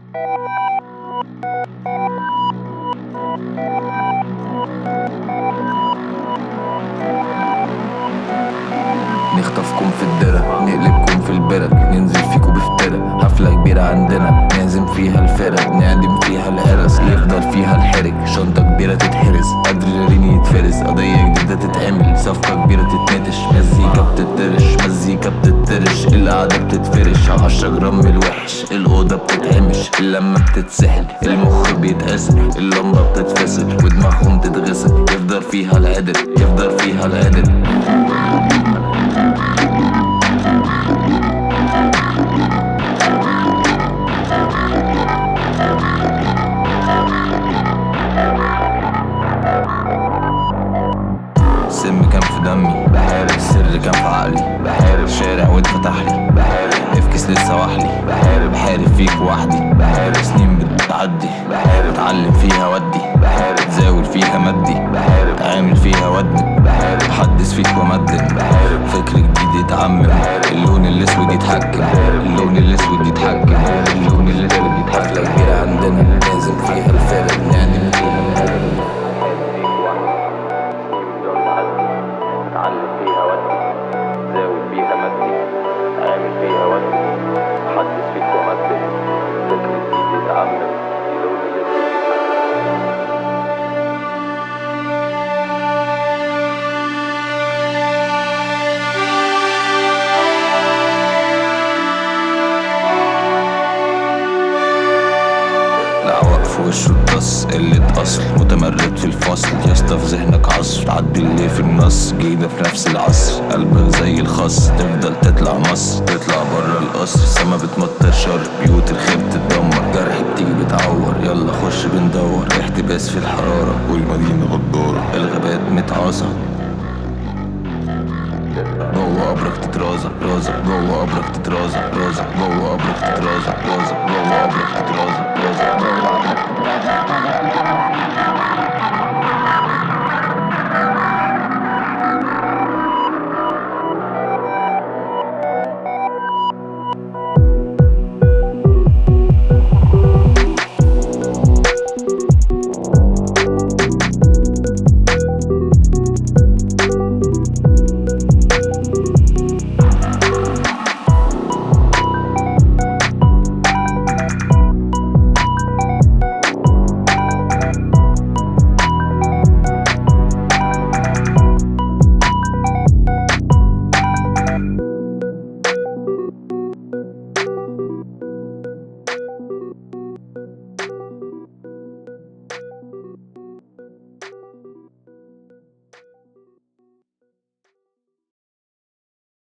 نخطفكم في الدرة نقلبكم في البرد ننزل فيكم بفترة حفلة كبيرة عندنا نعزم فيها الفرق نعدم فيها العرس يفضل فيها الحرج شنطة كبيرة تتحرز ادرينالين يتفرز قضية جديدة تتعمل صفقة كبيرة تتنتش مزيكا بتترش مزيكا بتترش القعدة بتتفرش عشرة جرام من الوحش الأوضة بتتهمش اللمة بتتسحل المخ بيتقسم اللمبة بتتفصل ودماغهم تتغسل يفضل فيها العدل يفضل فيها العدل السم كان في دمي بحارب السر كان في عقلي بحارب شارع واتفتح لي بحارب افكس لسه وحدي بحارب بحارب فيك وحدي بحارب سنين بتعدي بحارب اتعلم فيها ودي بحارب زاول فيها مدي بحارب عامل فيها ودني بحارب حدث فيك ومدن بحارب فكر جديد يتعمم اللون الاسود يتحكم اللون الاسود يتحكم اللون الاسود يتحكم حفلة كبيرة عندنا لازم فيها الفرق نعمل فيها اتعلم فيها ودي زاول فيها مدي عامل فيها ودي حدث فيك ومدد فكر جديد يتعمم اللون الاسود يتحكم لا وقف وشه الطص قلة أصل متمرد في الفصل يا اسطى في ذهنك عصر عدي اللي في النص جيدة في نفس العصر قلبك زي الخص تفضل تطلع مصر تطلع برا القصر سما بتمطر شر بيوت الخير بتتدمر جرح بتيجي بتعور يلا خش بندور احتباس في الحرارة والمدينة غدارة الغابات متعاصة جوه قبرك تترازق رازق جوه قبرك تترازق رازق جوه قبرك تترازق رازق جوه قبرك تترازق رازق جوه قبرك